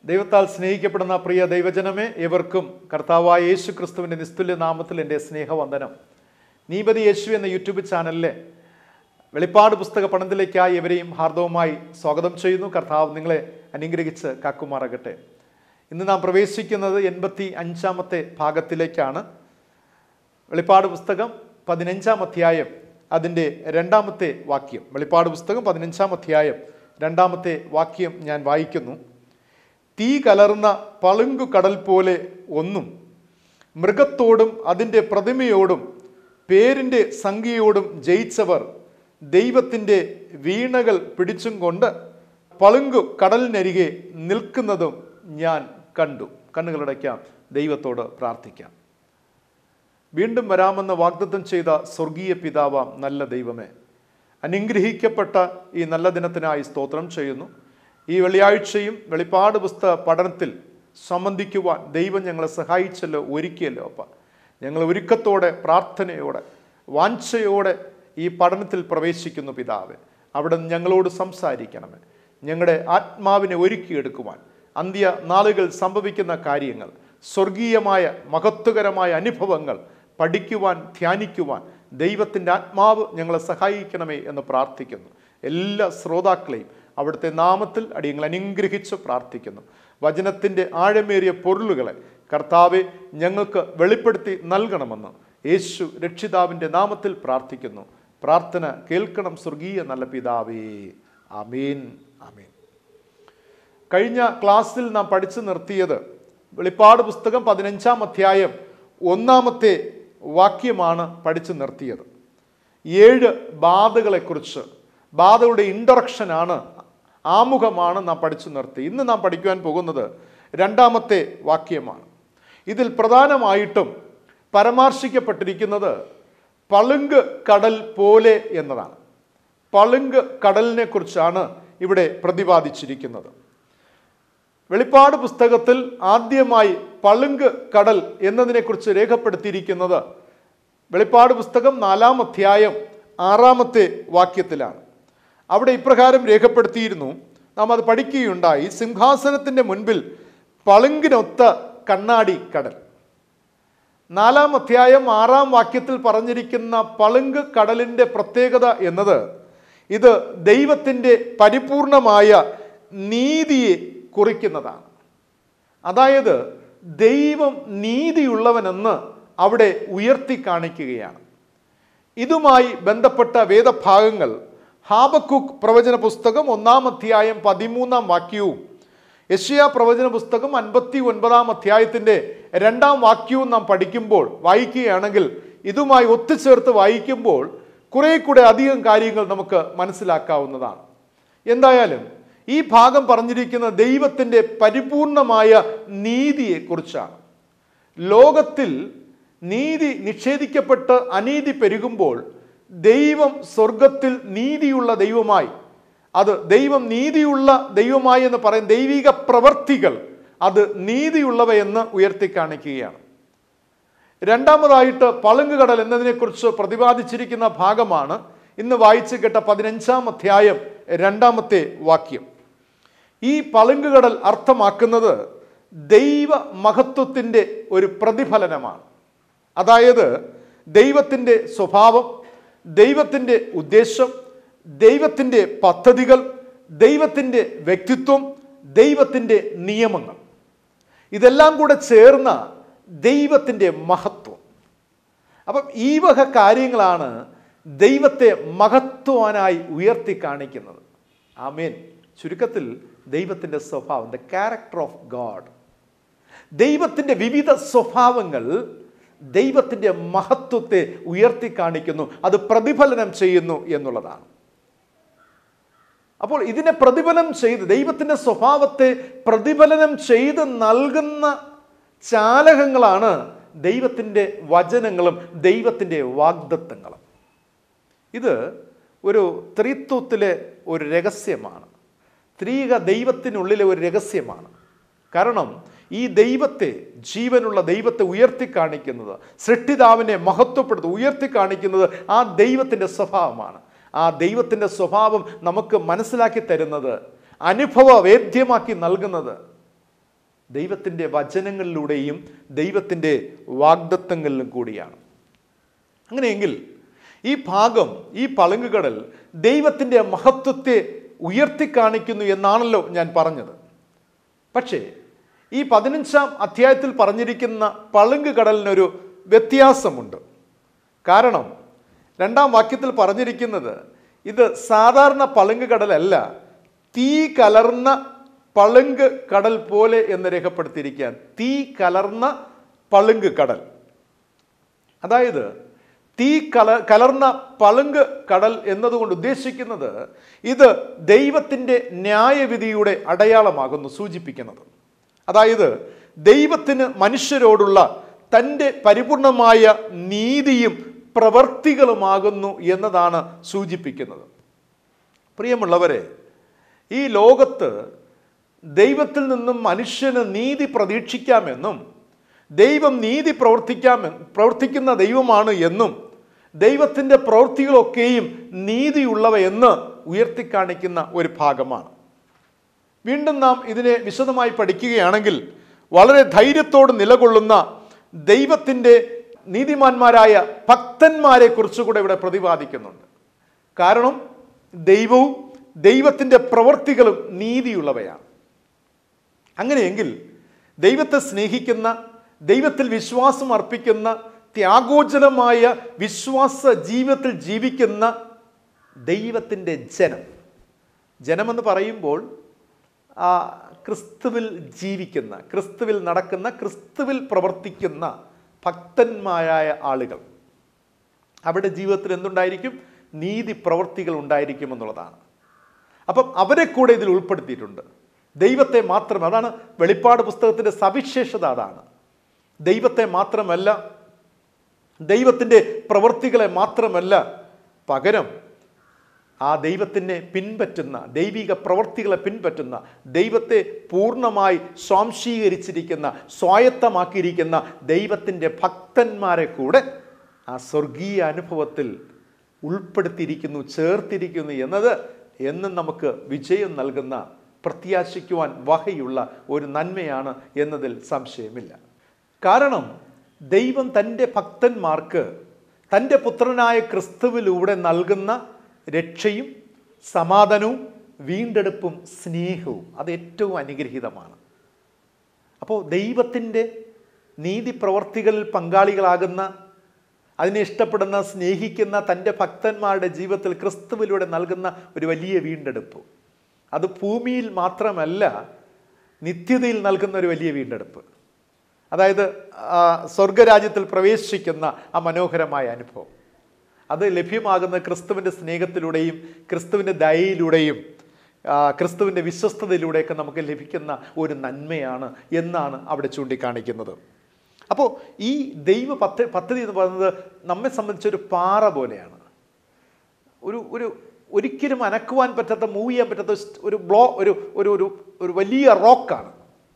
ദൈവത്താൽ സ്നേഹിക്കപ്പെടുന്ന പ്രിയ ദൈവജനമേ ഏവർക്കും കർത്താവായ യേശു ക്രിസ്തുവിൻ്റെ നിസ്തുല്യ നാമത്തിൽ എൻ്റെ സ്നേഹവന്ദനം നീപതി യേശു എന്ന യൂട്യൂബ് ചാനലിലെ വെളിപ്പാട് പുസ്തക പഠനത്തിലേക്കായി എവരെയും ഹാർദവുമായി സ്വാഗതം ചെയ്യുന്നു കർത്താവ് നിങ്ങളെ അനുഗ്രഹിച്ച് കാക്കുമാറാകട്ടെ ഇന്ന് നാം പ്രവേശിക്കുന്നത് എൺപത്തി അഞ്ചാമത്തെ ഭാഗത്തിലേക്കാണ് വെളിപ്പാട് പുസ്തകം പതിനഞ്ചാം അധ്യായം അതിൻ്റെ രണ്ടാമത്തെ വാക്യം വെളിപ്പാട് പുസ്തകം പതിനഞ്ചാം അധ്യായം രണ്ടാമത്തെ വാക്യം ഞാൻ വായിക്കുന്നു തീ കലർന്ന പളുങ്കു കടൽ പോലെ ഒന്നും മൃഗത്തോടും അതിൻ്റെ പ്രതിമയോടും പേരിൻ്റെ സംഖ്യയോടും ജയിച്ചവർ ദൈവത്തിൻ്റെ വീണകൾ പിടിച്ചും കൊണ്ട് പളുങ്കു കടലിനരികെ നിൽക്കുന്നതും ഞാൻ കണ്ടു കണ്ണുകളടയ്ക്കാം ദൈവത്തോട് പ്രാർത്ഥിക്കാം വീണ്ടും വരാമെന്ന് വാഗ്ദത്തം ചെയ്ത സ്വർഗീയ പിതാവാം നല്ല ദൈവമേ അനുഗ്രഹിക്കപ്പെട്ട ഈ നല്ല ദിനത്തിനായി സ്തോത്രം ചെയ്യുന്നു ഈ വെള്ളിയാഴ്ചയും വെളിപ്പാട് പുസ്തക പഠനത്തിൽ സംബന്ധിക്കുവാൻ ദൈവം ഞങ്ങളെ സഹായിച്ചല്ലോ ഒരുക്കിയല്ലോ അപ്പ ഞങ്ങൾ ഒരുക്കത്തോടെ പ്രാർത്ഥനയോടെ വാഞ്ചയോടെ ഈ പഠനത്തിൽ പ്രവേശിക്കുന്നു പിതാവ് അവിടെ ഞങ്ങളോട് സംസാരിക്കണമേ ഞങ്ങളുടെ ആത്മാവിനെ ഒരുക്കിയെടുക്കുവാൻ അന്ത്യ നാളുകൾ സംഭവിക്കുന്ന കാര്യങ്ങൾ സ്വർഗീയമായ മഹത്വകരമായ അനുഭവങ്ങൾ പഠിക്കുവാൻ ധ്യാനിക്കുവാൻ ദൈവത്തിൻ്റെ ആത്മാവ് ഞങ്ങളെ സഹായിക്കണമേ എന്ന് പ്രാർത്ഥിക്കുന്നു എല്ലാ ശ്രോതാക്കളെയും അവിടുത്തെ നാമത്തിൽ അടിയങ്ങൾ അനുഗ്രഹിച്ച് പ്രാർത്ഥിക്കുന്നു വചനത്തിൻ്റെ ആഴമേറിയ പൊരുളുകളെ കർത്താവെ ഞങ്ങൾക്ക് വെളിപ്പെടുത്തി നൽകണമെന്ന് യേശു രക്ഷിതാവിൻ്റെ നാമത്തിൽ പ്രാർത്ഥിക്കുന്നു പ്രാർത്ഥന കേൾക്കണം സ്വർഗീയ നല്ല പിതാവേ അമീൻ അമീൻ കഴിഞ്ഞ ക്ലാസ്സിൽ നാം പഠിച്ചു നിർത്തിയത് വെളിപ്പാട് പുസ്തകം പതിനഞ്ചാം അധ്യായം ഒന്നാമത്തെ വാക്യമാണ് പഠിച്ചു നിർത്തിയത് ഏഴ് ബാധകളെക്കുറിച്ച് ബാധകളുടെ ഇൻട്രൊഡക്ഷനാണ് ആമുഖമാണ് നാം പഠിച്ചു നിർത്തി ഇന്ന് നാം പഠിക്കുവാൻ പോകുന്നത് രണ്ടാമത്തെ വാക്യമാണ് ഇതിൽ പ്രധാനമായിട്ടും പരാമർശിക്കപ്പെട്ടിരിക്കുന്നത് പളുങ്ക് കടൽ പോലെ എന്നതാണ് പളുങ്ക് കടലിനെ കുറിച്ചാണ് ഇവിടെ പ്രതിപാദിച്ചിരിക്കുന്നത് വെളിപ്പാട് പുസ്തകത്തിൽ ആദ്യമായി പളുങ്ക് കടൽ എന്നതിനെക്കുറിച്ച് രേഖപ്പെടുത്തിയിരിക്കുന്നത് വെളിപ്പാട് പുസ്തകം നാലാം അധ്യായം ആറാമത്തെ വാക്യത്തിലാണ് അവിടെ ഇപ്രകാരം രേഖപ്പെടുത്തിയിരുന്നു നാം അത് പഠിക്കുകയുണ്ടായി സിംഹാസനത്തിൻ്റെ മുൻപിൽ പളുങ്കിനൊത്ത കണ്ണാടി കടൽ നാലാം അധ്യായം ആറാം വാക്യത്തിൽ പറഞ്ഞിരിക്കുന്ന പളുങ്ക് കടലിൻ്റെ പ്രത്യേകത എന്നത് ഇത് ദൈവത്തിൻ്റെ പരിപൂർണമായ നീതിയെ കുറിക്കുന്നതാണ് അതായത് ദൈവം നീതിയുള്ളവനെന്ന് അവിടെ ഉയർത്തി കാണിക്കുകയാണ് ഇതുമായി ബന്ധപ്പെട്ട വേദഭാഗങ്ങൾ ഹാബക്കുക്ക് പ്രവചന പുസ്തകം ഒന്നാം അധ്യായം പതിമൂന്നാം വാക്യവും യഷ്യ പ്രവചന പുസ്തകം അൻപത്തി ഒൻപതാം അധ്യായത്തിൻ്റെ രണ്ടാം വാക്യവും നാം പഠിക്കുമ്പോൾ വായിക്കുകയാണെങ്കിൽ ഇതുമായി ഒത്തുചേർത്ത് വായിക്കുമ്പോൾ കുറേ കൂടെ അധികം കാര്യങ്ങൾ നമുക്ക് മനസ്സിലാക്കാവുന്നതാണ് എന്തായാലും ഈ ഭാഗം പറഞ്ഞിരിക്കുന്ന ദൈവത്തിൻ്റെ പരിപൂർണമായ നീതിയെക്കുറിച്ചാണ് ലോകത്തിൽ നീതി നിഷേധിക്കപ്പെട്ട് അനീതി പെരുകുമ്പോൾ ദൈവം സ്വർഗത്തിൽ നീതിയുള്ള ദൈവമായി അത് ദൈവം നീതിയുള്ള ദൈവമായി എന്ന് പറയും ദൈവിക പ്രവർത്തികൾ അത് നീതിയുള്ളവയെന്ന് ഉയർത്തി കാണിക്കുകയാണ് രണ്ടാമതായിട്ട് പളുങ്ക് കടൽ എന്നതിനെക്കുറിച്ച് പ്രതിപാദിച്ചിരിക്കുന്ന ഭാഗമാണ് ഇന്ന് വായിച്ചു കേട്ട പതിനഞ്ചാം അധ്യായം രണ്ടാമത്തെ വാക്യം ഈ പളുങ്ക് കടൽ അർത്ഥമാക്കുന്നത് ദൈവ മഹത്വത്തിൻ്റെ ഒരു പ്രതിഫലനമാണ് അതായത് ദൈവത്തിൻ്റെ സ്വഭാവം ദൈവത്തിൻ്റെ ഉദ്ദേശം ദൈവത്തിൻ്റെ പദ്ധതികൾ ദൈവത്തിൻ്റെ വ്യക്തിത്വം ദൈവത്തിൻ്റെ നിയമങ്ങൾ ഇതെല്ലാം കൂടെ ചേർന്ന ദൈവത്തിൻ്റെ മഹത്വം അപ്പം ഈ വക കാര്യങ്ങളാണ് ദൈവത്തെ മഹത്വാനായി ഉയർത്തി കാണിക്കുന്നത് ആമേൻ ചുരുക്കത്തിൽ ദൈവത്തിൻ്റെ സ്വഭാവം ദ ക്യാരക്ടർ ഓഫ് ഗാഡ് ദൈവത്തിൻ്റെ വിവിധ സ്വഭാവങ്ങൾ ദൈവത്തിൻ്റെ മഹത്വത്തെ ഉയർത്തി കാണിക്കുന്നു അത് പ്രതിഫലനം ചെയ്യുന്നു എന്നുള്ളതാണ് അപ്പോൾ ഇതിനെ പ്രതിഫലനം ചെയ്ത് ദൈവത്തിൻ്റെ സ്വഭാവത്തെ പ്രതിഫലനം ചെയ്ത് നൽകുന്ന ചാലകങ്ങളാണ് ദൈവത്തിൻ്റെ വചനങ്ങളും ദൈവത്തിൻ്റെ വാഗ്ദത്തങ്ങളും ഇത് ഒരു ത്രിത്വത്തിലെ ഒരു രഹസ്യമാണ് ത്രീക ദൈവത്തിനുള്ളിലെ ഒരു രഹസ്യമാണ് കാരണം ഈ ദൈവത്തെ ജീവനുള്ള ദൈവത്തെ ഉയർത്തി കാണിക്കുന്നത് സൃഷ്ടിതാവിനെ മഹത്വപ്പെടുത്തുക ഉയർത്തി കാണിക്കുന്നത് ആ ദൈവത്തിൻ്റെ സ്വഭാവമാണ് ആ ദൈവത്തിൻ്റെ സ്വഭാവം നമുക്ക് മനസ്സിലാക്കി തരുന്നത് അനുഭവ വേദ്യമാക്കി നൽകുന്നത് ദൈവത്തിൻ്റെ വചനങ്ങളിലൂടെയും ദൈവത്തിൻ്റെ വാഗ്ദത്തങ്ങളിലും കൂടിയാണ് അങ്ങനെയെങ്കിൽ ഈ ഭാഗം ഈ പളുങ്കുകടൽ ദൈവത്തിൻ്റെ മഹത്വത്തെ ഉയർത്തിക്കാണിക്കുന്നു എന്നാണല്ലോ ഞാൻ പറഞ്ഞത് പക്ഷേ ഈ പതിനഞ്ചാം അധ്യായത്തിൽ പറഞ്ഞിരിക്കുന്ന പളുങ്ക് കടലിനൊരു വ്യത്യാസമുണ്ട് കാരണം രണ്ടാം വാക്യത്തിൽ പറഞ്ഞിരിക്കുന്നത് ഇത് സാധാരണ പളുങ്ക് കടലല്ല തീ കലർന്ന പളുങ്ക് കടൽ പോലെ എന്ന് രേഖപ്പെടുത്തിയിരിക്കാൻ തീ കലർന്ന പളുങ്ക് കടൽ അതായത് തീ കല കലർന്ന പളുങ്ക് കടൽ എന്നതുകൊണ്ട് ഉദ്ദേശിക്കുന്നത് ഇത് ദൈവത്തിൻ്റെ ന്യായവിധിയുടെ അടയാളമാകുന്നു സൂചിപ്പിക്കുന്നത് അതായത് ദൈവത്തിന് മനുഷ്യരോടുള്ള തൻ്റെ പരിപൂർണമായ നീതിയും പ്രവർത്തികളുമാകുന്നു എന്നതാണ് സൂചിപ്പിക്കുന്നത് പ്രിയമുള്ളവരെ ഈ ലോകത്ത് ദൈവത്തിൽ നിന്നും മനുഷ്യന് നീതി പ്രതീക്ഷിക്കാമെന്നും ദൈവം നീതി പ്രവർത്തിക്കാമെ പ്രവർത്തിക്കുന്ന ദൈവമാണ് എന്നും ദൈവത്തിൻ്റെ പ്രവൃത്തികളൊക്കെയും നീതിയുള്ളവ എന്ന് ഉയർത്തിക്കാണിക്കുന്ന ഒരു ഭാഗമാണ് വീണ്ടും നാം ഇതിനെ വിശദമായി പഠിക്കുകയാണെങ്കിൽ വളരെ ധൈര്യത്തോട് നിലകൊള്ളുന്ന ദൈവത്തിൻ്റെ നീതിമാന്മാരായ ഭക്തന്മാരെ കുറിച്ചുകൂടെ ഇവിടെ പ്രതിപാദിക്കുന്നുണ്ട് കാരണം ദൈവവും ദൈവത്തിൻ്റെ പ്രവൃത്തികളും നീതിയുള്ളവയാണ് അങ്ങനെയെങ്കിൽ ദൈവത്തെ സ്നേഹിക്കുന്ന ദൈവത്തിൽ വിശ്വാസം അർപ്പിക്കുന്ന ത്യാഗോജനമായ വിശ്വാസ ജീവിതത്തിൽ ജീവിക്കുന്ന ദൈവത്തിൻ്റെ ജനം ജനമെന്ന് പറയുമ്പോൾ ആ ക്രിസ്തുവിൽ ജീവിക്കുന്ന ക്രിസ്തുവിൽ നടക്കുന്ന ക്രിസ്തുവിൽ പ്രവർത്തിക്കുന്ന ഭക്തന്മാരായ ആളുകൾ അവരുടെ ജീവിതത്തിൽ എന്തുണ്ടായിരിക്കും നീതി പ്രവർത്തികൾ ഉണ്ടായിരിക്കും എന്നുള്ളതാണ് അപ്പം അവരെ കൂടെ ഇതിൽ ഉൾപ്പെടുത്തിയിട്ടുണ്ട് ദൈവത്തെ മാത്രം അതാണ് വെളിപ്പാട് പുസ്തകത്തിൻ്റെ സവിശേഷത അതാണ് ദൈവത്തെ മാത്രമല്ല ദൈവത്തിൻ്റെ പ്രവൃത്തികളെ മാത്രമല്ല പകരം ആ ദൈവത്തിനെ പിൻപറ്റുന്ന ദൈവിക പ്രവൃത്തികളെ പിൻപറ്റുന്ന ദൈവത്തെ പൂർണ്ണമായി സ്വാംശീകരിച്ചിരിക്കുന്ന സ്വായത്തമാക്കിയിരിക്കുന്ന ദൈവത്തിൻ്റെ ഭക്തന്മാരെ കൂടെ ആ സ്വർഗീയ അനുഭവത്തിൽ ഉൾപ്പെടുത്തിയിരിക്കുന്നു ചേർത്തിരിക്കുന്നു എന്നത് എന്നും നമുക്ക് വിജയം നൽകുന്ന പ്രത്യാശിക്കുവാൻ വകയുള്ള ഒരു നന്മയാണ് എന്നതിൽ സംശയമില്ല കാരണം ദൈവം തൻ്റെ ഭക്തന്മാർക്ക് തൻ്റെ പുത്രനായ ക്രിസ്തുവിലൂടെ നൽകുന്ന രക്ഷയും സമാധാനവും വീണ്ടെടുപ്പും സ്നേഹവും അത് ഏറ്റവും അനുഗ്രഹീതമാണ് അപ്പോൾ ദൈവത്തിൻ്റെ നീതി പ്രവർത്തികളിൽ പങ്കാളികളാകുന്ന അതിനെ ഇഷ്ടപ്പെടുന്ന സ്നേഹിക്കുന്ന തൻ്റെ ഭക്തന്മാരുടെ ജീവിതത്തിൽ ക്രിസ്തുവിലൂടെ നൽകുന്ന ഒരു വലിയ വീണ്ടെടുപ്പ് അത് ഭൂമിയിൽ മാത്രമല്ല നിത്യതയിൽ നൽകുന്ന ഒരു വലിയ വീണ്ടെടുപ്പ് അതായത് ആ, സ്വർഗരാജ്യത്തിൽ പ്രവേശിക്കുന്ന ആ മനോഹരമായ അനുഭവം അത് ലഭ്യമാകുന്ന ക്രിസ്തുവിൻ്റെ സ്നേഹത്തിലൂടെയും ക്രിസ്തുവിൻ്റെ ദയയിലൂടെയും ആ, ക്രിസ്തുവിൻ്റെ വിശ്വസ്തതയിലൂടെയൊക്കെ നമുക്ക് ലഭിക്കുന്ന ഒരു നന്മയാണ് എന്നാണ് അവിടെ ചൂണ്ടിക്കാണിക്കുന്നത് അപ്പോൾ ഈ ദൈവ പദ്ധ പദ്ധതി എന്ന് പറയുന്നത് നമ്മെ സംബന്ധിച്ചൊരു പാറ പോലെയാണ് ഒരു ഒരു ഒരിക്കലും അനക്കുവാൻ പറ്റാത്ത മൂവ് ചെയ്യാൻ പറ്റാത്ത ഒരു ബ്ലോ ഒരു ഒരു ഒരു ഒരു വലിയ റോക്കാണ്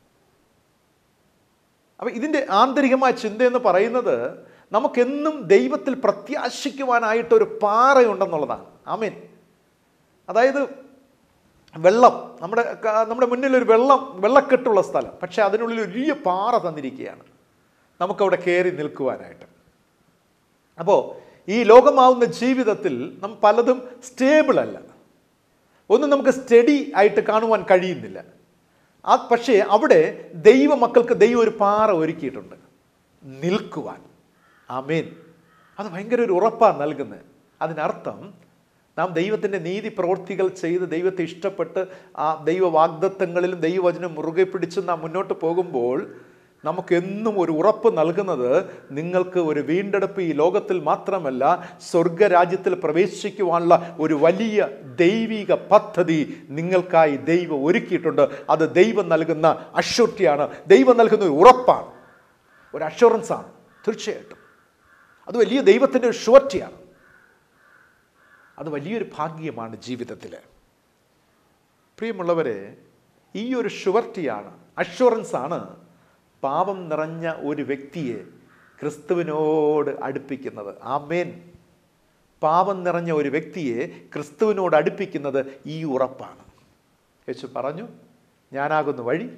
അപ്പം ഇതിൻ്റെ ആന്തരികമായ ചിന്ത എന്ന് പറയുന്നത് നമുക്കെന്നും ദൈവത്തിൽ പ്രത്യാശിക്കുവാനായിട്ട് ഒരു പാറയുണ്ടെന്നുള്ളതാണ് ആമേൻ അതായത് വെള്ളം നമ്മുടെ ക- നമ്മുടെ മുന്നിൽ ഒരു വെള്ളം വെള്ളക്കെട്ടുള്ള സ്ഥലം പക്ഷേ അതിനുള്ളിൽ ഒരു വലിയ പാറ തന്നിരിക്കുകയാണ് നമുക്കവിടെ കയറി നിൽക്കുവാനായിട്ട് അപ്പോൾ ഈ ലോകമാവുന്ന ജീവിതത്തിൽ നാം പലതും സ്റ്റേബിൾ അല്ല ഒന്നും നമുക്ക് സ്റ്റഡി ആയിട്ട് കാണുവാൻ കഴിയുന്നില്ല ആ പക്ഷേ അവിടെ ദൈവ മക്കൾക്ക് ദൈവം ഒരു പാറ ഒരുക്കിയിട്ടുണ്ട് നിൽക്കുവാൻ ആമേൻ അത് ഭയങ്കര ഒരു ഉറപ്പാണ് നൽകുന്നത് അതിനർത്ഥം നാം ദൈവത്തിൻ്റെ നീതി പ്രവൃത്തികൾ ചെയ്ത് ദൈവത്തെ ഇഷ്ടപ്പെട്ട് ആ ദൈവ വാഗ്ദത്തങ്ങളിലും ദൈവവചനം മുറുകെ പിടിച്ച് നാം മുന്നോട്ട് പോകുമ്പോൾ നമുക്കെന്നും ഒരു ഉറപ്പ് നൽകുന്നത് നിങ്ങൾക്ക് ഒരു വീണ്ടെടുപ്പ് ഈ ലോകത്തിൽ മാത്രമല്ല സ്വർഗരാജ്യത്തിൽ പ്രവേശിക്കുവാനുള്ള ഒരു വലിയ ദൈവിക പദ്ധതി നിങ്ങൾക്കായി ദൈവം ഒരുക്കിയിട്ടുണ്ട് അത് ദൈവം നൽകുന്ന അഷ്യൂർട്ടിയാണ് ദൈവം നൽകുന്ന ഒരു ഉറപ്പാണ് ഒരു അഷുറൻസ് ആണ് തീർച്ചയായിട്ടും അത് വലിയ ദൈവത്തിൻ്റെ ഒരു ഷുവർട്ടിയാണ് അത് വലിയൊരു ഭാഗ്യമാണ് ജീവിതത്തിൽ പ്രിയമുള്ളവരെ ഈ ഒരു ഷുവർട്ടിയാണ് അഷുറൻസ് ആണ് പാപം നിറഞ്ഞ ഒരു വ്യക്തിയെ ക്രിസ്തുവിനോട് അടുപ്പിക്കുന്നത് ആമേൻ പാപം നിറഞ്ഞ ഒരു വ്യക്തിയെ ക്രിസ്തുവിനോട് അടുപ്പിക്കുന്നത് ഈ ഉറപ്പാണ് യേശു പറഞ്ഞു ഞാനാകുന്നു വഴി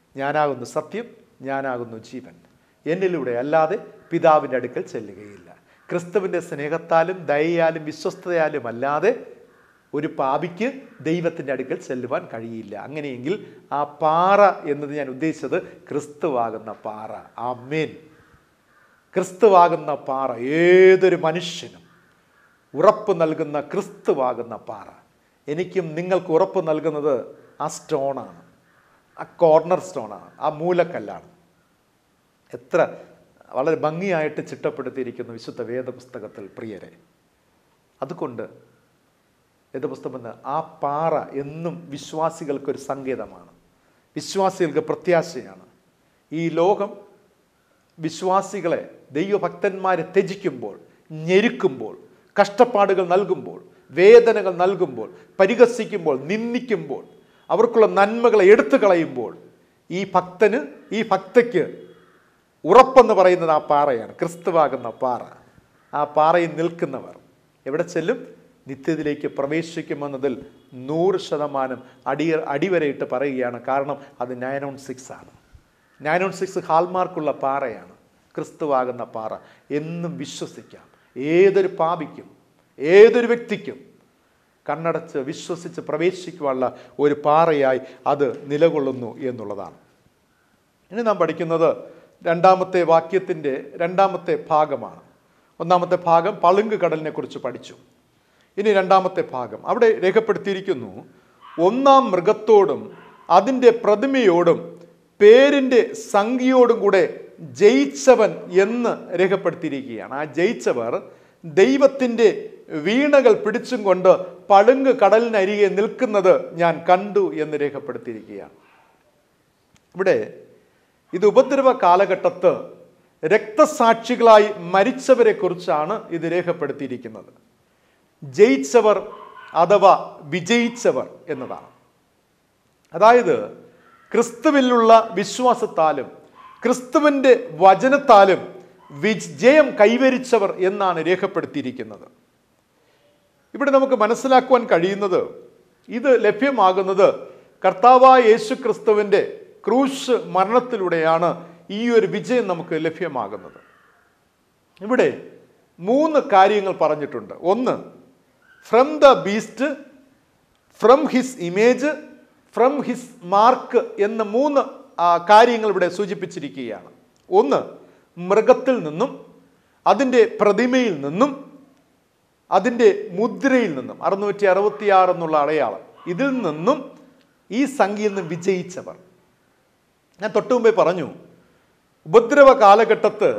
ഞാനാകുന്നു സത്യം ഞാനാകുന്നു ജീവൻ എന്നിലൂടെ അല്ലാതെ പിതാവിൻ്റെ അടുക്കൽ ചെല്ലുകയില്ല ക്രിസ്തുവിൻ്റെ സ്നേഹത്താലും ദയയാലും വിശ്വസ്തയാലും അല്ലാതെ ഒരു പാപിക്ക് ദൈവത്തിൻ്റെ അടുക്കൽ ചെല്ലുവാൻ കഴിയില്ല അങ്ങനെയെങ്കിൽ ആ പാറ എന്നത് ഞാൻ ഉദ്ദേശിച്ചത് ക്രിസ്തുവാകുന്ന പാറ ആ മേൻ ക്രിസ്തുവാകുന്ന പാറ ഏതൊരു മനുഷ്യനും ഉറപ്പ് നൽകുന്ന ക്രിസ്തുവാകുന്ന പാറ എനിക്കും നിങ്ങൾക്ക് ഉറപ്പ് നൽകുന്നത് ആ സ്റ്റോണാണ് ആ കോർണർ സ്റ്റോണാണ് ആ മൂലക്കല്ലാണ് എത്ര വളരെ ഭംഗിയായിട്ട് ചിട്ടപ്പെടുത്തിയിരിക്കുന്നു വിശുദ്ധ വേദപുസ്തകത്തിൽ പ്രിയരെ അതുകൊണ്ട് വേദപുസ്തകം എന്ന് ആ പാറ എന്നും വിശ്വാസികൾക്കൊരു സങ്കേതമാണ് വിശ്വാസികൾക്ക് പ്രത്യാശയാണ് ഈ ലോകം വിശ്വാസികളെ ദൈവഭക്തന്മാരെ ത്യജിക്കുമ്പോൾ ഞെരുക്കുമ്പോൾ കഷ്ടപ്പാടുകൾ നൽകുമ്പോൾ വേദനകൾ നൽകുമ്പോൾ പരിഹസിക്കുമ്പോൾ നിന്ദിക്കുമ്പോൾ അവർക്കുള്ള നന്മകളെ എടുത്തു കളയുമ്പോൾ ഈ ഭക്തന് ഈ ഭക്തയ്ക്ക് ഉറപ്പെന്ന് പറയുന്നത് ആ പാറയാണ് ക്രിസ്തുവാകുന്ന പാറ ആ പാറയിൽ നിൽക്കുന്നവർ എവിടെ ചെല്ലും നിത്യത്തിലേക്ക് പ്രവേശിക്കുമെന്നതിൽ നൂറ് ശതമാനം അടി അടിവരയിട്ട് പറയുകയാണ് കാരണം അത് നയൻ ഓൺ സിക്സ് ആണ് നയൻ ഓൺ സിക്സ് ഹാൾമാർക്കുള്ള പാറയാണ് ക്രിസ്തുവാകുന്ന പാറ എന്നും വിശ്വസിക്കാം ഏതൊരു പാപിക്കും ഏതൊരു വ്യക്തിക്കും കണ്ണടച്ച് വിശ്വസിച്ച് പ്രവേശിക്കുവാനുള്ള ഒരു പാറയായി അത് നിലകൊള്ളുന്നു എന്നുള്ളതാണ് ഇനി നാം പഠിക്കുന്നത് രണ്ടാമത്തെ വാക്യത്തിൻ്റെ രണ്ടാമത്തെ ഭാഗമാണ് ഒന്നാമത്തെ ഭാഗം പളുങ്ക് കടലിനെ കുറിച്ച് പഠിച്ചു ഇനി രണ്ടാമത്തെ ഭാഗം അവിടെ രേഖപ്പെടുത്തിയിരിക്കുന്നു ഒന്നാം മൃഗത്തോടും അതിൻ്റെ പ്രതിമയോടും പേരിൻ്റെ സംഖ്യയോടും കൂടെ ജയിച്ചവൻ എന്ന് രേഖപ്പെടുത്തിയിരിക്കുകയാണ് ആ ജയിച്ചവർ ദൈവത്തിൻ്റെ വീണകൾ പിടിച്ചും കൊണ്ട് പളുങ്ക് കടലിനരികെ നിൽക്കുന്നത് ഞാൻ കണ്ടു എന്ന് രേഖപ്പെടുത്തിയിരിക്കുകയാണ് ഇവിടെ ഇത് ഉപദ്രവ കാലഘട്ടത്ത് രക്തസാക്ഷികളായി മരിച്ചവരെ കുറിച്ചാണ് ഇത് രേഖപ്പെടുത്തിയിരിക്കുന്നത് ജയിച്ചവർ അഥവാ വിജയിച്ചവർ എന്നതാണ് അതായത് ക്രിസ്തുവിലുള്ള വിശ്വാസത്താലും ക്രിസ്തുവിൻ്റെ വചനത്താലും വിജയം കൈവരിച്ചവർ എന്നാണ് രേഖപ്പെടുത്തിയിരിക്കുന്നത് ഇവിടെ നമുക്ക് മനസ്സിലാക്കുവാൻ കഴിയുന്നത് ഇത് ലഭ്യമാകുന്നത് കർത്താവായ യേശു ക്രിസ്തുവിൻ്റെ ക്രൂശ് മരണത്തിലൂടെയാണ് ഈ ഒരു വിജയം നമുക്ക് ലഭ്യമാകുന്നത് ഇവിടെ മൂന്ന് കാര്യങ്ങൾ പറഞ്ഞിട്ടുണ്ട് ഒന്ന് from the beast from his image from his mark എന്ന മൂന്ന് ആ, കാര്യങ്ങൾ ഇവിടെ സൂചിപ്പിച്ചിരിക്കുകയാണ് ഒന്ന് മൃഗത്തിൽ നിന്നും അതിൻ്റെ പ്രതിമയിൽ നിന്നും അതിൻ്റെ മുദ്രയിൽ നിന്നും അറുന്നൂറ്റി അറുപത്തിയാറ് എന്നുള്ള അടയാളം ഇതിൽ നിന്നും ഈ സംഖ്യയിൽ നിന്ന് വിജയിച്ചവർ ഞാൻ തൊട്ടു മുമ്പേ പറഞ്ഞു ഉപദ്രവ കാലഘട്ടത്ത്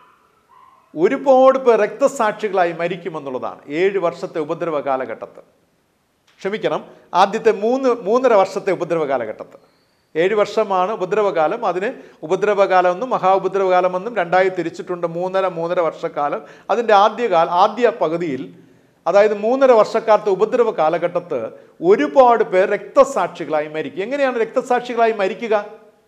ഒരുപാട് പേർ രക്തസാക്ഷികളായി മരിക്കുമെന്നുള്ളതാണ് ഏഴ് വർഷത്തെ ഉപദ്രവ കാലഘട്ടത്ത് ക്ഷമിക്കണം ആദ്യത്തെ മൂന്ന് മൂന്നര വർഷത്തെ ഉപദ്രവ കാലഘട്ടത്ത് ഏഴ് വർഷമാണ് ഉപദ്രവകാലം അതിന് ഉപദ്രവകാലമെന്നും മഹാ ഉപദ്രവകാലമെന്നും രണ്ടായി തിരിച്ചിട്ടുണ്ട് മൂന്നര മൂന്നര വർഷക്കാലം അതിൻ്റെ ആദ്യകാല ആദ്യ പകുതിയിൽ അതായത് മൂന്നര വർഷക്കാലത്തെ ഉപദ്രവ കാലഘട്ടത്ത് ഒരുപാട് പേർ രക്തസാക്ഷികളായി മരിക്കും എങ്ങനെയാണ് രക്തസാക്ഷികളായി മരിക്കുക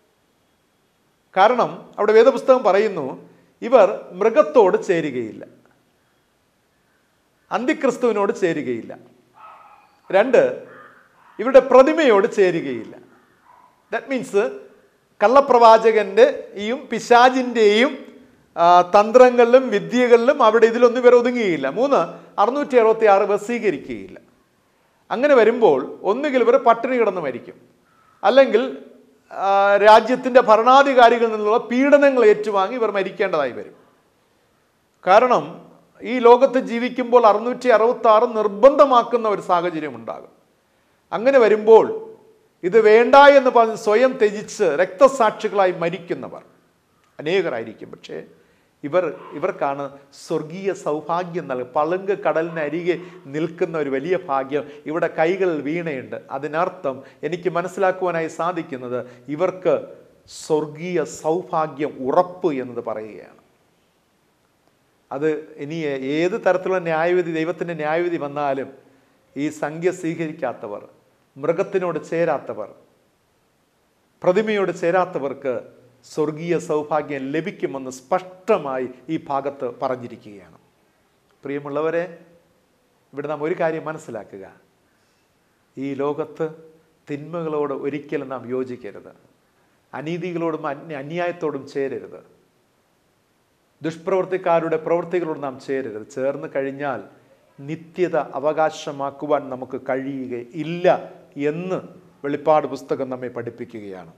കാരണം അവിടെ വേദപുസ്തകം പറയുന്നു ഇവർ മൃഗത്തോട് ചേരുകയില്ല അന്തിക്രിസ്തുവിനോട് ചേരുകയില്ല രണ്ട് ഇവരുടെ പ്രതിമയോട് ചേരുകയില്ല ദാറ്റ് മീൻസ് കള്ളപ്രവാചകൻ്റെയും പിശാജിൻ്റെയും തന്ത്രങ്ങളിലും വിദ്യകളിലും അവിടെ ഇതിലൊന്നും ഇവർ ഒതുങ്ങുകയില്ല മൂന്ന് അറുന്നൂറ്റി അറുപത്തി ആറ് വസീകരിക്കുകയില്ല അങ്ങനെ വരുമ്പോൾ ഒന്നുകിൽ ഇവർ പട്ടിണി കിടന്ന് മരിക്കും അല്ലെങ്കിൽ ആ, രാജ്യത്തിൻ്റെ ഭരണാധികാരികളിൽ നിന്നുള്ള പീഡനങ്ങൾ ഏറ്റുവാങ്ങി ഇവർ മരിക്കേണ്ടതായി വരും കാരണം ഈ ലോകത്ത് ജീവിക്കുമ്പോൾ അറുന്നൂറ്റി അറുപത്തി ആറ് നിർബന്ധമാക്കുന്ന ഒരു സാഹചര്യം ഉണ്ടാകും അങ്ങനെ വരുമ്പോൾ ഇത് വേണ്ട എന്ന് പറഞ്ഞ് സ്വയം ത്യജിച്ച് രക്തസാക്ഷികളായി മരിക്കുന്നവർ അനേകരായിരിക്കും പക്ഷേ ഇവർ ഇവർക്കാണ് സ്വർഗീയ സൗഭാഗ്യം നൽകുക പളുങ്ക് കടലിനരികെ നിൽക്കുന്ന ഒരു വലിയ ഭാഗ്യം ഇവിടെ കൈകളിൽ വീണയുണ്ട് അതിനർത്ഥം എനിക്ക് മനസ്സിലാക്കുവാനായി സാധിക്കുന്നത് ഇവർക്ക് സ്വർഗീയ സൗഭാഗ്യം ഉറപ്പ് എന്നത് പറയുകയാണ് അത് ഇനി ഏത് തരത്തിലുള്ള ന്യായവിധി ദൈവത്തിൻ്റെ ന്യായവിധി വന്നാലും ഈ സംഖ്യ സ്വീകരിക്കാത്തവർ മൃഗത്തിനോട് ചേരാത്തവർ പ്രതിമയോട് ചേരാത്തവർക്ക് സ്വർഗീയ സൗഭാഗ്യം ലഭിക്കുമെന്ന് സ്പഷ്ടമായി ഈ ഭാഗത്ത് പറഞ്ഞിരിക്കുകയാണ് പ്രിയമുള്ളവരെ ഇവിടെ നാം ഒരു കാര്യം മനസ്സിലാക്കുക ഈ ലോകത്ത് തിന്മകളോട് ഒരിക്കലും നാം യോജിക്കരുത് അനീതികളോടും അന്യ അന്യായത്തോടും ചേരരുത് ദുഷ്പ്രവർത്തിക്കാരുടെ പ്രവൃത്തികളോട് നാം ചേരരുത് ചേർന്ന് കഴിഞ്ഞാൽ നിത്യത അവകാശമാക്കുവാൻ നമുക്ക് കഴിയുകയില്ല എന്ന് വെളിപ്പാട് പുസ്തകം നമ്മെ പഠിപ്പിക്കുകയാണ്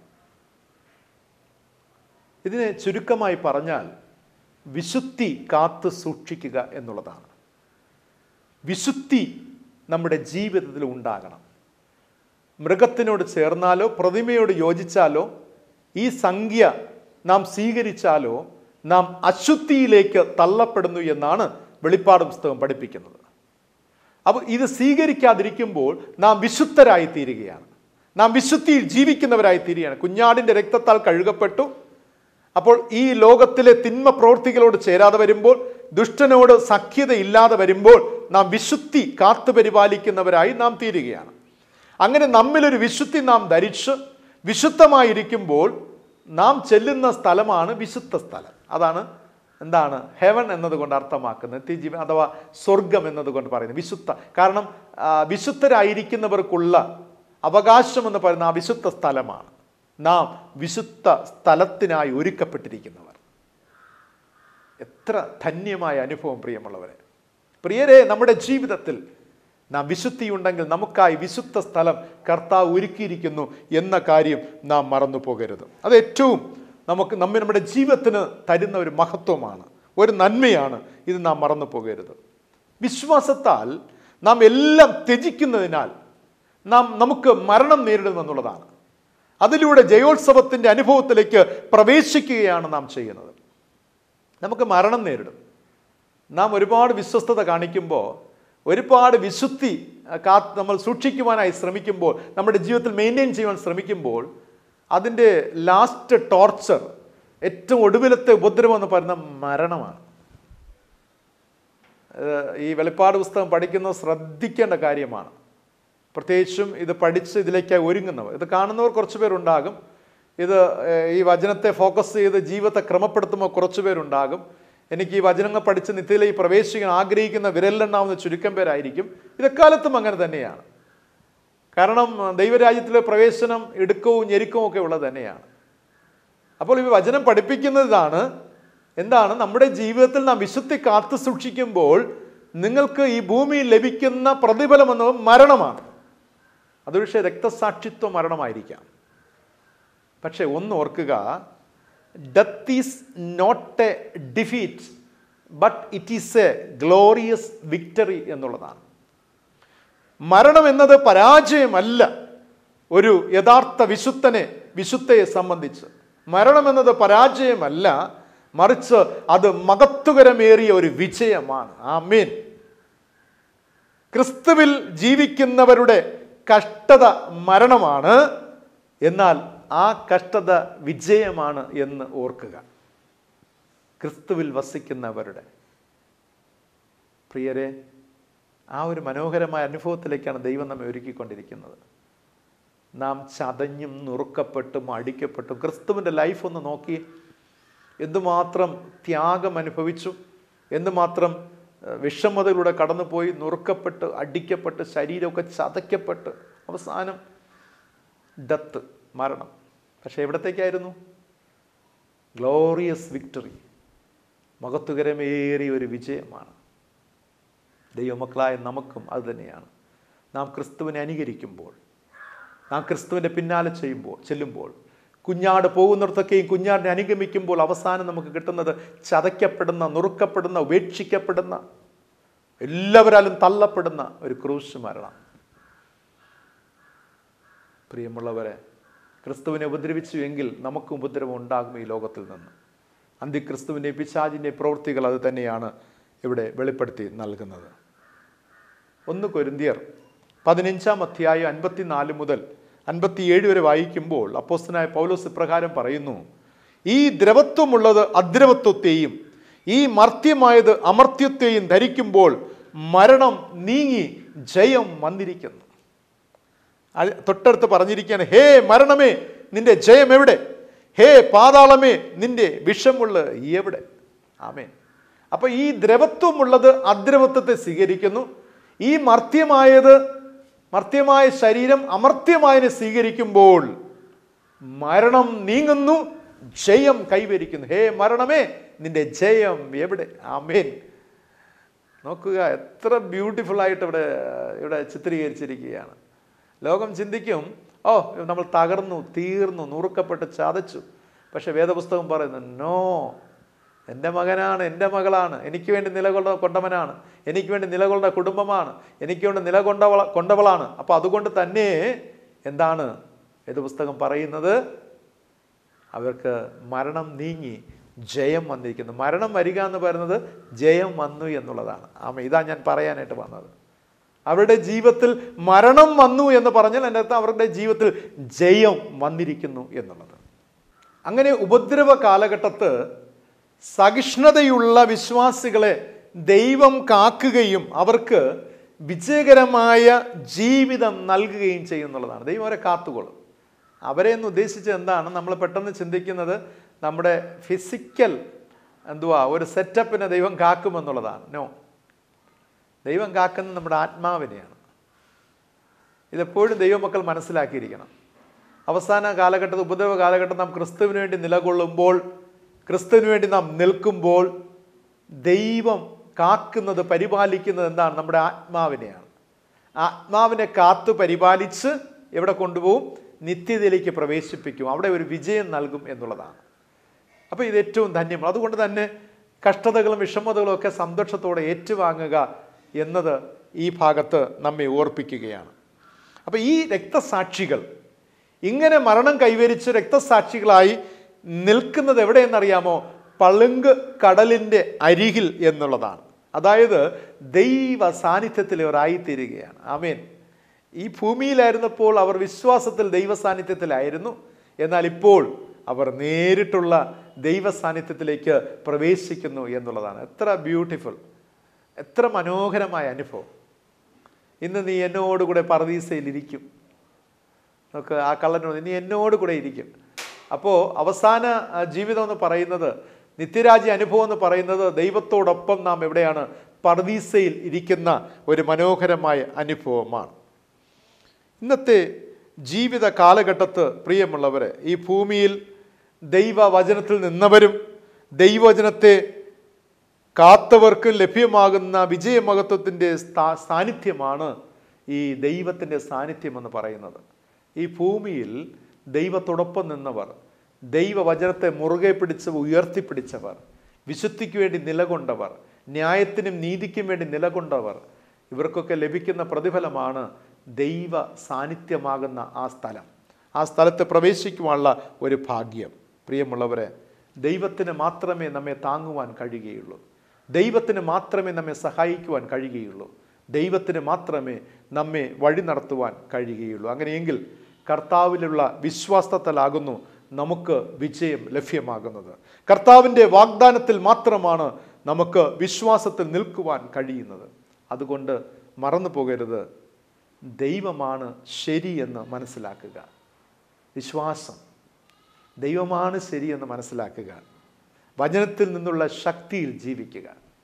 ഇതിനെ ചുരുക്കമായി പറഞ്ഞാൽ വിശുദ്ധി കാത്തു സൂക്ഷിക്കുക എന്നുള്ളതാണ് വിശുദ്ധി നമ്മുടെ ജീവിതത്തിൽ ഉണ്ടാകണം മൃഗത്തിനോട് ചേർന്നാലോ പ്രതിമയോട് യോജിച്ചാലോ ഈ സംഖ്യ നാം സ്വീകരിച്ചാലോ നാം അശുദ്ധിയിലേക്ക് തള്ളപ്പെടുന്നു എന്നാണ് വെളിപ്പാട് പുസ്തകം പഠിപ്പിക്കുന്നത് അപ്പോൾ ഇത് സ്വീകരിക്കാതിരിക്കുമ്പോൾ നാം വിശുദ്ധരായി തീരുകയാണ് നാം വിശുദ്ധിയിൽ ജീവിക്കുന്നവരായി തീരുകയാണ് കുഞ്ഞാടിൻ്റെ രക്തത്താൽ കഴുകപ്പെട്ടു അപ്പോൾ ഈ ലോകത്തിലെ തിന്മ പ്രവൃത്തികളോട് ചേരാതെ വരുമ്പോൾ ദുഷ്ടനോട് സഖ്യത ഇല്ലാതെ വരുമ്പോൾ നാം വിശുദ്ധി കാത്തു പരിപാലിക്കുന്നവരായി നാം തീരുകയാണ് അങ്ങനെ നമ്മിലൊരു വിശുദ്ധി നാം ധരിച്ച് വിശുദ്ധമായിരിക്കുമ്പോൾ നാം ചെല്ലുന്ന സ്ഥലമാണ് വിശുദ്ധ സ്ഥലം അതാണ് എന്താണ് ഹെവൻ എന്നതുകൊണ്ട് അർത്ഥമാക്കുന്നത് നിത്യജീവൻ അഥവാ സ്വർഗം എന്നതുകൊണ്ട് പറയുന്നത് വിശുദ്ധ കാരണം ആ, വിശുദ്ധരായിരിക്കുന്നവർക്കുള്ള അവകാശം എന്ന് പറയുന്ന ആ വിശുദ്ധ സ്ഥലമാണ് നാം വിശുദ്ധ സ്ഥലത്തിനായി ഒരുക്കപ്പെട്ടിരിക്കുന്നവർ എത്ര ധന്യമായ അനുഭവം പ്രിയമുള്ളവരെ പ്രിയരെ നമ്മുടെ ജീവിതത്തിൽ നാം വിശുദ്ധിയുണ്ടെങ്കിൽ നമുക്കായി വിശുദ്ധ സ്ഥലം കർത്താവ് ഒരുക്കിയിരിക്കുന്നു എന്ന കാര്യം നാം മറന്നു പോകരുത് അത് ഏറ്റവും നമുക്ക് നമ്മെ നമ്മുടെ ജീവിതത്തിന് തരുന്ന ഒരു മഹത്വമാണ് ഒരു നന്മയാണ് ഇത് നാം മറന്നു പോകരുത് വിശ്വാസത്താൽ നാം എല്ലാം ത്യജിക്കുന്നതിനാൽ നാം നമുക്ക് മരണം നേരിടുമെന്നുള്ളതാണ് അതിലൂടെ ജയോത്സവത്തിൻ്റെ അനുഭവത്തിലേക്ക് പ്രവേശിക്കുകയാണ് നാം ചെയ്യുന്നത് നമുക്ക് മരണം നേരിടും നാം ഒരുപാട് വിശ്വസ്തത കാണിക്കുമ്പോൾ ഒരുപാട് വിശുദ്ധി അഹ്, കാ നമ്മൾ സൂക്ഷിക്കുവാനായി ശ്രമിക്കുമ്പോൾ നമ്മുടെ ജീവിതത്തിൽ മെയിൻറ്റെയിൻ ചെയ്യുവാൻ ശ്രമിക്കുമ്പോൾ അതിൻ്റെ ലാസ്റ്റ് ടോർച്ചർ ഏറ്റവും ഒടുവിലത്തെ ഉപദ്രവം എന്ന് പറയുന്ന മരണമാണ് ഏഹ്, ഈ വെളിപ്പാട് പുസ്തകം പഠിക്കുന്നത് ശ്രദ്ധിക്കേണ്ട കാര്യമാണ് പ്രത്യേകിച്ചും ഇത് പഠിച്ച് ഇതിലേക്ക് ഒരുങ്ങുന്നവർ ഇത് കാണുന്നവർ കുറച്ച് പേരുണ്ടാകും ഇത് ഏഹ്, ഈ വചനത്തെ ഫോക്കസ് ചെയ്ത് ജീവിതത്തെ ക്രമപ്പെടുത്തുമ്പോൾ കുറച്ച് പേരുണ്ടാകും എനിക്ക് ഈ വചനങ്ങൾ പഠിച്ച് നിത്യയിലേക്ക് പ്രവേശിക്കാൻ ആഗ്രഹിക്കുന്ന വിരലിലെണ്ണാവുന്ന ചുരുക്കം പേരായിരിക്കും ഇതെക്കാലത്തും അങ്ങനെ തന്നെയാണ് കാരണം ദൈവരാജ്യത്തിലെ പ്രവേശനം ഇടുക്കവും ഞെരുക്കവും ഒക്കെ ഉള്ളത് തന്നെയാണ് അപ്പോൾ ഈ വചനം പഠിപ്പിക്കുന്നതാണ് എന്താണ് നമ്മുടെ ജീവിതത്തിൽ നാം വിശുദ്ധി കാത്തു സൂക്ഷിക്കുമ്പോൾ നിങ്ങൾക്ക് ഈ ഭൂമിയിൽ ലഭിക്കുന്ന പ്രതിഫലം എന്നത് മരണമാണ് അത് പക്ഷേ രക്തസാക്ഷിത്വ മരണമായിരിക്കാം പക്ഷേ ഒന്ന് ഓർക്കുക death is not a defeat but it is a glorious victory എന്നുള്ളതാണ് മരണം എന്നത് പരാജയമല്ല ഒരു യഥാർത്ഥ വിശുദ്ധനെ വിശുദ്ധയെ സംബന്ധിച്ച് മരണം എന്നത് പരാജയമല്ല മറിച്ച് അത് മഹത്വകരമേറിയ ഒരു വിജയമാണ് ആമീൻ ക്രിസ്തുവിൽ ജീവിക്കുന്നവരുടെ കഷ്ടത മരണമാണ് എന്നാൽ ആ കഷ്ടത വിജയമാണ് എന്ന് ഓർക്കുക ക്രിസ്തുവിൽ വസിക്കുന്നവരുടെ പ്രിയരെ ആ ഒരു മനോഹരമായ അനുഭവത്തിലേക്കാണ് ദൈവം നമ്മെ ഒരുക്കിക്കൊണ്ടിരിക്കുന്നത് നാം ചതഞ്ഞും നുറുക്കപ്പെട്ടും അടിക്കപ്പെട്ടും ക്രിസ്തുവിൻ്റെ ലൈഫ് ഒന്ന് നോക്കി എന്തുമാത്രം ത്യാഗം അനുഭവിച്ചു എന്തുമാത്രം ഏഹ്, വിഷമതയിലൂടെ കടന്നുപോയി നുറുക്കപ്പെട്ട് അടിക്കപ്പെട്ട് ശരീരമൊക്കെ ചതയ്ക്കപ്പെട്ട് അവസാനം ഡെത്ത് മരണം പക്ഷേ എവിടത്തേക്കായിരുന്നു ഗ്ലോറിയസ് വിക്ടറി മഹത്വകരമേറിയ ഒരു വിജയമാണ് ദൈവമക്കളായ നമുക്കും അത് തന്നെയാണ് നാം ക്രിസ്തുവിനെ അനുകരിക്കുമ്പോൾ നാം ക്രിസ്തുവിൻ്റെ പിന്നാലെ ചെയ്യുമ്പോൾ ചെല്ലുമ്പോൾ കുഞ്ഞാട് പോകുന്നിടത്തൊക്കെയും കുഞ്ഞാടിനെ അനുഗമിക്കുമ്പോൾ അവസാനം നമുക്ക് കിട്ടുന്നത് ചതയ്ക്കപ്പെടുന്ന നുറുക്കപ്പെടുന്ന ഉപേക്ഷിക്കപ്പെടുന്ന എല്ലാവരാലും തള്ളപ്പെടുന്ന ഒരു ക്രൂശ് മരണം പ്രിയമുള്ളവരെ ക്രിസ്തുവിനെ ഉപദ്രവിച്ചു എങ്കിൽ നമുക്കും ഉപദ്രവം ഉണ്ടാകും ഈ ലോകത്തിൽ നിന്ന് അന്തിക്രിസ്തുവിൻ്റെ പിശാചിൻ്റെ പ്രവൃത്തികൾ അത് തന്നെയാണ് ഇവിടെ വെളിപ്പെടുത്തി നൽകുന്നത് ഒന്ന് കൊരിന്തിയർ പതിനഞ്ചാം അധ്യായം അൻപത്തിനാല് മുതൽ അൻപത്തിയേഴ് വരെ വായിക്കുമ്പോൾ അപ്പോസ്തനായ പൗലോസ് ഇപ്രകാരം പറയുന്നു ഈ ദ്രവത്വമുള്ളത് അദ്രവത്വത്തെയും ഈ മർത്യമായത് അമർത്യത്തെയും ധരിക്കുമ്പോൾ മരണം നീങ്ങി ജയം വന്നിരിക്കുന്നു അത് തൊട്ടടുത്ത് പറഞ്ഞിരിക്കുകയാണ് ഹേ മരണമേ നിന്റെ ജയം എവിടെ ഹേ പാതാളമേ നിന്റെ വിഷമുള്ള എവിടെ ആമേൻ അപ്പൊ ഈ ദ്രവത്വമുള്ളത് അദ്രവത്വത്തെ സ്വീകരിക്കുന്നു ഈ മർത്യമായത് മർത്യമായ ശരീരം അമർത്യമായതിനെ സ്വീകരിക്കുമ്പോൾ മരണം നീങ്ങുന്നു ജയം കൈവരിക്കുന്നു ഹേ മരണമേ നിന്റെ ജയം എവിടെ ആമേൻ നോക്കുക എത്ര ബ്യൂട്ടിഫുൾ ആയിട്ട് ഇവിടെ ഇവിടെ ചിത്രീകരിച്ചിരിക്കുകയാണ് ലോകം ചിന്തിക്കും ഓ നമ്മൾ തകർന്നു തീർന്നു നുറുക്കപ്പെട്ട് ചതച്ചു പക്ഷെ വേദപുസ്തകം പറയുന്നു നോ എൻ്റെ മകനാണ് എൻ്റെ മകളാണ് എനിക്ക് വേണ്ടി നിലകൊണ്ട കൊണ്ടവനാണ് എനിക്ക് വേണ്ടി നിലകൊണ്ട കുടുംബമാണ് എനിക്ക് വേണ്ടി നിലകൊണ്ടവള കൊണ്ടവളാണ് അപ്പോൾ അതുകൊണ്ട് തന്നെ എന്താണ് വേദപുസ്തകം പറയുന്നത് അവർക്ക് മരണം നീങ്ങി ജയം വന്നിരിക്കുന്നു മരണം വരിക എന്ന് പറയുന്നത് ജയം വന്നു എന്നുള്ളതാണ് ആമ ഇതാ ഞാൻ പറയാനായിട്ട് വന്നത് അവരുടെ ജീവിതത്തിൽ മരണം വന്നു എന്ന് പറഞ്ഞാൽ എൻ്റെ അർത്ഥം അവരുടെ ജീവിതത്തിൽ ജയം വന്നിരിക്കുന്നു എന്നുള്ളത് അങ്ങനെ ഉപദ്രവ കാലഘട്ടത്ത് സഹിഷ്ണുതയുള്ള വിശ്വാസികളെ ദൈവം കാക്കുകയും അവർക്ക് വിജയകരമായ ജീവിതം നൽകുകയും ചെയ്യുന്നുള്ളതാണ് ദൈവം അവരെ കാത്തുകൊള്ളും അവരെ എന്ന് ഉദ്ദേശിച്ചത് എന്താണ് നമ്മൾ പെട്ടെന്ന് ചിന്തിക്കുന്നത് നമ്മുടെ ഫിസിക്കൽ എന്തുവാ ഒരു സെറ്റപ്പിനെ ദൈവം കാക്കുമെന്നുള്ളതാണ് നോ ദൈവം കാക്കുന്നത് നമ്മുടെ ആത്മാവിനെയാണ് ഇതെപ്പോഴും ദൈവമക്കൾ മനസ്സിലാക്കിയിരിക്കണം അവസാന കാലഘട്ടത്തിൽ ഉപദ്രവ കാലഘട്ടം നാം ക്രിസ്തുവിന് വേണ്ടി നിലകൊള്ളുമ്പോൾ ക്രിസ്തുവിന് വേണ്ടി നാം നിൽക്കുമ്പോൾ ദൈവം കാക്കുന്നത് പരിപാലിക്കുന്നത് എന്താണ് നമ്മുടെ ആത്മാവിനെയാണ് ആത്മാവിനെ കാത്തു പരിപാലിച്ച് എവിടെ കൊണ്ടുപോകും നിത്യതയിലേക്ക് പ്രവേശിപ്പിക്കും അവിടെ ഒരു വിജയം നൽകും എന്നുള്ളതാണ് അപ്പോൾ ഇത് ഏറ്റവും ധന്യമാണ് അതുകൊണ്ട് തന്നെ കഷ്ടതകളും വിഷമതകളും ഒക്കെ സന്തോഷത്തോടെ ഏറ്റുവാങ്ങുക എന്നത് ഈ ഭാഗത്ത് നമ്മെ ഓർപ്പിക്കുകയാണ് അപ്പോൾ ഈ രക്തസാക്ഷികൾ ഇങ്ങനെ മരണം കൈവരിച്ച് രക്തസാക്ഷികളായി നിൽക്കുന്നത് എവിടെയെന്നറിയാമോ പളുങ്ക് കടലിൻ്റെ അരികിൽ എന്നുള്ളതാണ് അതായത് ദൈവ സാന്നിധ്യത്തിൽ ഇവർ ആയിത്തീരുകയാണ് ആമേൻ ഈ ഭൂമിയിലായിരുന്നപ്പോൾ അവർ വിശ്വാസത്തിൽ ദൈവ സാന്നിധ്യത്തിലായിരുന്നു എന്നാൽ ഇപ്പോൾ അവർ നേരിട്ടുള്ള ദൈവ സാന്നിധ്യത്തിലേക്ക് പ്രവേശിക്കുന്നു എന്നുള്ളതാണ് എത്ര ബ്യൂട്ടിഫുൾ എത്ര മനോഹരമായ അനുഭവം ഇന്ന് നീ എന്നോടുകൂടെ പറദീസയിലിരിക്കും നമുക്ക് ആ കള്ളനോട് നീ എന്നോട് കൂടെ ഇരിക്കും അപ്പോൾ അവസാന ആ, ജീവിതം എന്ന് പറയുന്നത് നിത്യരാജ്യ അനുഭവം എന്ന് പറയുന്നത് ദൈവത്തോടൊപ്പം നാം എവിടെയാണ് പർദീസയിൽ ഇരിക്കുന്ന ഒരു മനോഹരമായ അനുഭവമാണ് ഇന്നത്തെ ജീവിത കാലഘട്ടത്ത് പ്രിയമുള്ളവരെ ഈ ഭൂമിയിൽ ദൈവവചനത്തിൽ നിന്നവരും ദൈവവചനത്തെ കാത്തവർക്കും ലഭ്യമാകുന്ന വിജയമഹത്വത്തിൻ്റെ സ്ഥാ- സാന്നിധ്യമാണ് ഈ ദൈവത്തിൻ്റെ സാന്നിധ്യം എന്ന് പറയുന്നത് ഈ ഭൂമിയിൽ ദൈവത്തോടൊപ്പം നിന്നവർ ദൈവവചനത്തെ മുറുകെ പിടിച്ച് ഉയർത്തിപ്പിടിച്ചവർ വിശുദ്ധിക്ക് വേണ്ടി നിലകൊണ്ടവർ ന്യായത്തിനും നീതിക്കും വേണ്ടി നിലകൊണ്ടവർ ഇവർക്കൊക്കെ ലഭിക്കുന്ന പ്രതിഫലമാണ് ദൈവ സാന്നിധ്യമാകുന്ന ആ സ്ഥലം ആ സ്ഥലത്ത് പ്രവേശിക്കുവാനുള്ള ഒരു ഭാഗ്യം പ്രിയമുള്ളവരെ ദൈവത്തിന് മാത്രമേ നമ്മെ താങ്ങുവാൻ കഴിയുകയുള്ളൂ ദൈവത്തിന് മാത്രമേ നമ്മെ സഹായിക്കുവാൻ കഴിയുകയുള്ളൂ ദൈവത്തിന് മാത്രമേ നമ്മെ വഴി നടത്തുവാൻ കഴിയുകയുള്ളൂ അങ്ങനെയെങ്കിൽ കർത്താവിലുള്ള വിശ്വാസത്താലാകുന്നു നമുക്ക് വിജയം ലഭ്യമാകുന്നത് കർത്താവിൻ്റെ വാഗ്ദാനത്തിൽ മാത്രമാണ് നമുക്ക് വിശ്വാസത്തിൽ നിൽക്കുവാൻ കഴിയുന്നത് അതുകൊണ്ട് മറന്നു പോകരുത് ദൈവമാണ് ശരിയെന്ന് മനസ്സിലാക്കുക വിശ്വാസം ദൈവമാണ് ശരിയെന്ന് മനസ്സിലാക്കുക വചനത്തിൽ നിന്നുള്ള ശക്തിയിൽ ജീവിക്കുക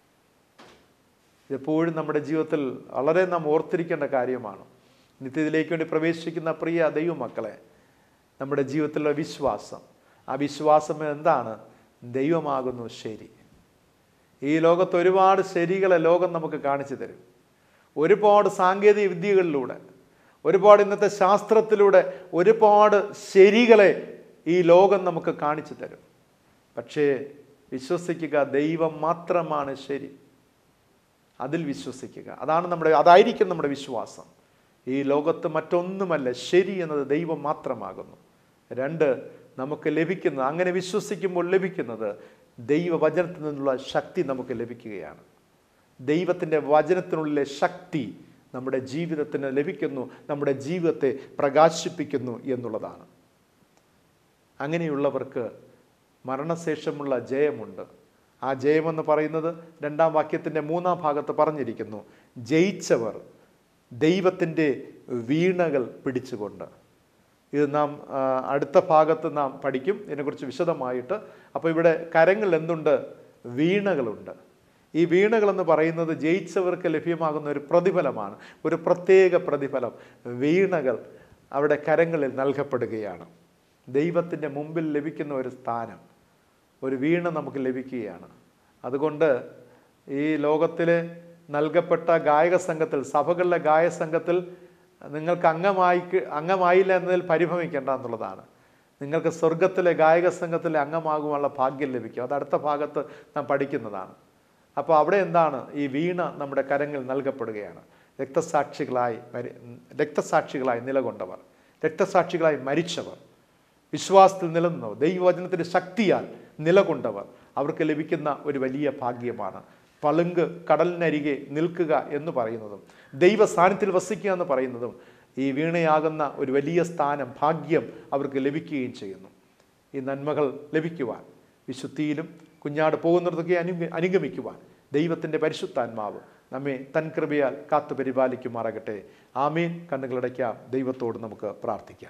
ഇതെപ്പോഴും നമ്മുടെ ജീവിതത്തിൽ വളരെ നാം ഓർത്തിരിക്കേണ്ട കാര്യമാണ് നിത്യത്തിലേക്ക് വേണ്ടി പ്രവേശിക്കുന്ന പ്രിയ ദൈവമക്കളെ നമ്മുടെ ജീവിതത്തിലുള്ള വിശ്വാസം ആ വിശ്വാസം എന്താണ് ദൈവമാകുന്നു ശരി ഈ ലോകത്ത് ഒരുപാട് ശരികളെ ലോകം നമുക്ക് കാണിച്ചു തരും ഒരുപാട് സാങ്കേതിക വിദ്യകളിലൂടെ ഒരുപാട് ഇന്നത്തെ ശാസ്ത്രത്തിലൂടെ ഒരുപാട് ശരികളെ ഈ ലോകം നമുക്ക് കാണിച്ചു തരും പക്ഷേ വിശ്വസിക്കുക ദൈവം മാത്രമാണ് ശരി അതിൽ വിശ്വസിക്കുക അതാണ് നമ്മുടെ അതായിരിക്കും നമ്മുടെ വിശ്വാസം ഈ ലോകത്ത് മറ്റൊന്നുമല്ല ശരി എന്നത് ദൈവം മാത്രമാകുന്നു രണ്ട് നമുക്ക് ലഭിക്കുന്നത് അങ്ങനെ വിശ്വസിക്കുമ്പോൾ ലഭിക്കുന്നത് ദൈവവചനത്തിൽ നിന്നുള്ള ശക്തി നമുക്ക് ലഭിക്കുകയാണ് ദൈവത്തിൻ്റെ വചനത്തിനുള്ളിലെ ശക്തി നമ്മുടെ ജീവിതത്തിന് ലഭിക്കുന്നു നമ്മുടെ ജീവിതത്തെ പ്രകാശിപ്പിക്കുന്നു എന്നുള്ളതാണ് അങ്ങനെയുള്ളവർക്ക് മരണശേഷമുള്ള ജയമുണ്ട് ആ ജയമെന്ന് പറയുന്നത് രണ്ടാം വാക്യത്തിൻ്റെ മൂന്നാം ഭാഗത്ത് പറഞ്ഞിരിക്കുന്നു ജയിച്ചവർ ദൈവത്തിൻ്റെ വീണകൾ പിടിച്ചുകൊണ്ട് ഇത് നാം ആ, അടുത്ത ഭാഗത്ത് നാം പഠിക്കും ഇതിനെക്കുറിച്ച് വിശദമായിട്ട് അപ്പോൾ ഇവിടെ കരങ്ങൾ എന്തുണ്ട് വീണകളുണ്ട് ഈ വീണകളെന്ന് പറയുന്നത് ജയിച്ചവർക്ക് ലഭ്യമാകുന്ന ഒരു പ്രതിഫലമാണ് ഒരു പ്രത്യേക പ്രതിഫലം വീണകൾ അവിടെ കരങ്ങളിൽ നൽകപ്പെടുകയാണ് ദൈവത്തിൻ്റെ മുമ്പിൽ ലഭിക്കുന്ന ഒരു സ്ഥാനം ഒരു വീണ നമുക്ക് ലഭിക്കുകയാണ് അതുകൊണ്ട് ഈ ലോകത്തിൽ നൽകപ്പെട്ട ഗായക സംഘത്തിൽ സഭകളിലെ ഗായക സംഘത്തിൽ നിങ്ങൾക്ക് അംഗമായി അംഗമായില്ല എന്നതിൽ പരിഭ്രമിക്കേണ്ട എന്നുള്ളതാണ് നിങ്ങൾക്ക് സ്വർഗത്തിലെ ഗായക സംഘത്തിലെ അംഗമാകുവാനുള്ള ഭാഗ്യം ലഭിക്കും അത് അടുത്ത ഭാഗത്ത് നാം പഠിക്കുന്നതാണ് അപ്പോൾ അവിടെ എന്താണ് ഈ വീണ നമ്മുടെ കരങ്ങളിൽ നൽകപ്പെടുകയാണ് രക്തസാക്ഷികളായി മരി രക്തസാക്ഷികളായി നിലകൊണ്ടവർ രക്തസാക്ഷികളായി മരിച്ചവർ വിശ്വാസത്തിൽ നിലനിന്നവർ ദൈവവചനത്തിൻ്റെ ശക്തിയാൽ നിലകൊണ്ടവർ അവർക്ക് ലഭിക്കുന്ന ഒരു വലിയ ഭാഗ്യമാണ് പളുങ്ക് കടലിനരികെ നിൽക്കുക എന്ന് പറയുന്നതും ദൈവ സാന്നിധ്യത്തിൽ വസിക്കുക എന്ന് പറയുന്നതും ഈ വീണയാകുന്ന ഒരു വലിയ സ്ഥാനം ഭാഗ്യം അവർക്ക് ലഭിക്കുകയും ചെയ്യുന്നു ഈ നന്മകൾ ലഭിക്കുവാൻ വിശുദ്ധിയിലും കുഞ്ഞാട് പോകുന്നിടത്തൊക്കെ അനുഗ അനുഗമിക്കുവാൻ ദൈവത്തിൻ്റെ പരിശുദ്ധാത്മാവ് നമ്മെ തൻ കൃപയാൽ കാത്തു പരിപാലിക്കുമാറാകട്ടെ ആമീൻ കണ്ണുകളടയ്ക്കാം ദൈവത്തോട് നമുക്ക് പ്രാർത്ഥിക്കാം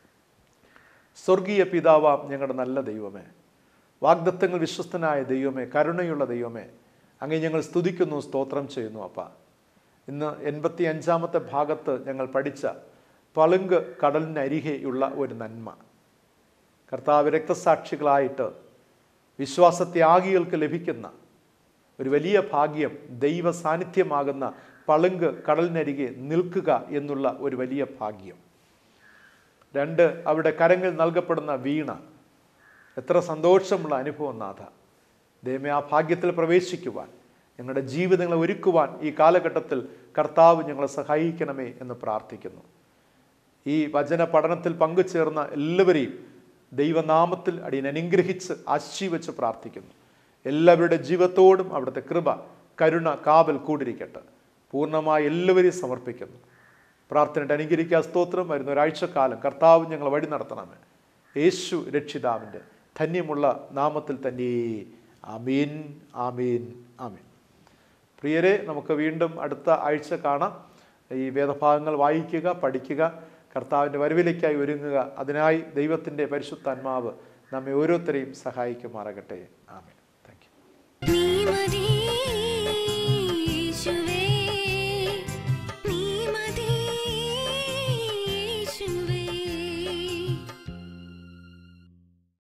സ്വർഗീയ പിതാവാം ഞങ്ങളുടെ നല്ല ദൈവമേ വാഗ്ദത്തങ്ങൾ വിശ്വസ്തനായ ദൈവമേ കരുണയുള്ള ദൈവമേ അങ്ങേ ഞങ്ങൾ സ്തുതിക്കുന്നു സ്തോത്രം ചെയ്യുന്നു അപ്പ ഇന്ന് എൺപത്തി അഞ്ചാമത്തെ ഭാഗത്ത് ഞങ്ങൾ പഠിച്ച പളുങ്ക് കടലിനരികെയുള്ള ഒരു നന്മ കർത്താവ് രക്തസാക്ഷികളായിട്ട് വിശ്വാസത്യാഗികൾക്ക് ലഭിക്കുന്ന ഒരു വലിയ ഭാഗ്യം ദൈവ സാന്നിധ്യമാകുന്ന പളുങ്ക് കടലിനരികെ നിൽക്കുക എന്നുള്ള ഒരു വലിയ ഭാഗ്യം രണ്ട് അവിടെ കരങ്ങൾ നൽകപ്പെടുന്ന വീണ എത്ര സന്തോഷമുള്ള അനുഭവം നാഥ ദൈവമേ ആ ഭാഗ്യത്തിൽ പ്രവേശിക്കുവാൻ ഞങ്ങളുടെ ജീവിതങ്ങളെ ഒരുക്കുവാൻ ഈ കാലഘട്ടത്തിൽ കർത്താവ് ഞങ്ങളെ സഹായിക്കണമേ എന്ന് പ്രാർത്ഥിക്കുന്നു ഈ വചന പഠനത്തിൽ പങ്കുചേർന്ന എല്ലാവരെയും ദൈവനാമത്തിൽ അടിയൻ അനുഗ്രഹിച്ച് ആശീവച്ച് പ്രാർത്ഥിക്കുന്നു എല്ലാവരുടെ ജീവിതത്തോടും അവിടുത്തെ കൃപ കരുണ കാവൽ കൂടിരിക്കട്ടെ പൂർണ്ണമായി എല്ലാവരെയും സമർപ്പിക്കുന്നു പ്രാർത്ഥനയുടെ അനുകരിക്കുക സ്തോത്രം വരുന്ന ഒരാഴ്ചക്കാലം കർത്താവ് ഞങ്ങൾ വഴി നടത്തണമേ യേശു രക്ഷിതാവിൻ്റെ ധന്യമുള്ള നാമത്തിൽ തന്നെ ആമീൻ ആമീൻ ആമീൻ പ്രിയരെ നമുക്ക് വീണ്ടും അടുത്ത ആഴ്ച കാണാം ഈ വേദഭാഗങ്ങൾ വായിക്കുക പഠിക്കുക കർത്താവിൻ്റെ വരവിലേക്കായി ഒരുങ്ങുക അതിനായി ദൈവത്തിൻ്റെ പരിശുദ്ധാത്മാവ് നമ്മെ ഓരോരുത്തരെയും സഹായിക്കുമാറാകട്ടെ ആമീൻ താങ്ക് യു നീ മതി